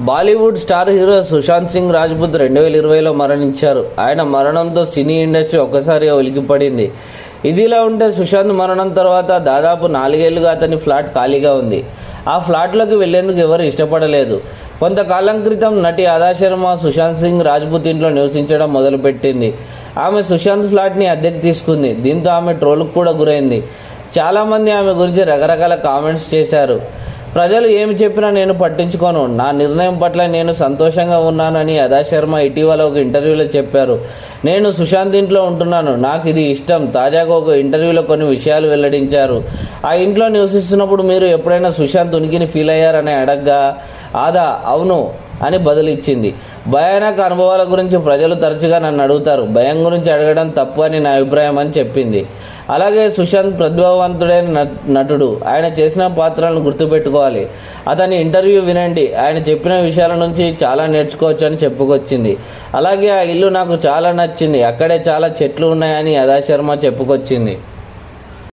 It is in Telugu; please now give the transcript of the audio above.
బాలీవుడ్ స్టార్ హీరో సుశాంత్ సింగ్ రాజ్పుత్ రెండు వేల ఇరవైలో మరణించారు ఆయన మరణంతో సినీ ఇండస్ట్రీ ఒక్కసారిగా ఉలికిపడింది ఇదిలా ఉంటే సుశాంత్ మరణం తర్వాత దాదాపు నాలుగేళ్లుగా అతని ఫ్లాట్ ఖాళీగా ఉంది ఆ ఫ్లాట్లోకి వెళ్లేందుకు ఎవరు ఇష్టపడలేదు కొంతకాలం క్రితం నటి ఆదా శర్మ సుశాంత్ సింగ్ రాజ్పుత్ ఇంట్లో నివసించడం మొదలుపెట్టింది ఆమె సుశాంత్ ఫ్లాట్ని అద్దెకు తీసుకుంది దీంతో ఆమె ట్రోల్కు కూడా గురైంది చాలామంది ఆమె గురించి రకరకాల కామెంట్స్ చేశారు ప్రజలు ఏమి చెప్పినా నేను పట్టించుకోను నా నిర్ణయం పట్ల నేను సంతోషంగా ఉన్నానని అదా శర్మ ఇటీవల ఒక ఇంటర్వ్యూలో చెప్పారు నేను సుశాంత్ ఇంట్లో ఉంటున్నాను నాకు ఇది ఇష్టం తాజాగా ఒక ఇంటర్వ్యూలో కొన్ని విషయాలు వెల్లడించారు ఆ ఇంట్లో నివసిస్తున్నప్పుడు మీరు ఎప్పుడైనా సుశాంత్ ఉనికిని ఫీల్ అయ్యారని అడగ్గా ఆదా అవును అని బదులిచ్చింది భయానక అనుభవాల గురించి ప్రజలు తరచుగా నన్ను అడుగుతారు భయం గురించి అడగడం తప్పు అని నా అభిప్రాయం అని చెప్పింది అలాగే సుశాంత్ ప్రతిభావంతుడైన నట్- నటుడు ఆయన చేసిన పాత్రలను గుర్తుపెట్టుకోవాలి అతని ఇంటర్వ్యూ వినండి ఆయన చెప్పిన విషయాల నుంచి చాలా నేర్చుకోవచ్చు అని చెప్పుకొచ్చింది అలాగే ఆ ఇల్లు నాకు చాలా నచ్చింది అక్కడే చాలా చెట్లు ఉన్నాయని అదా శర్మ చెప్పుకొచ్చింది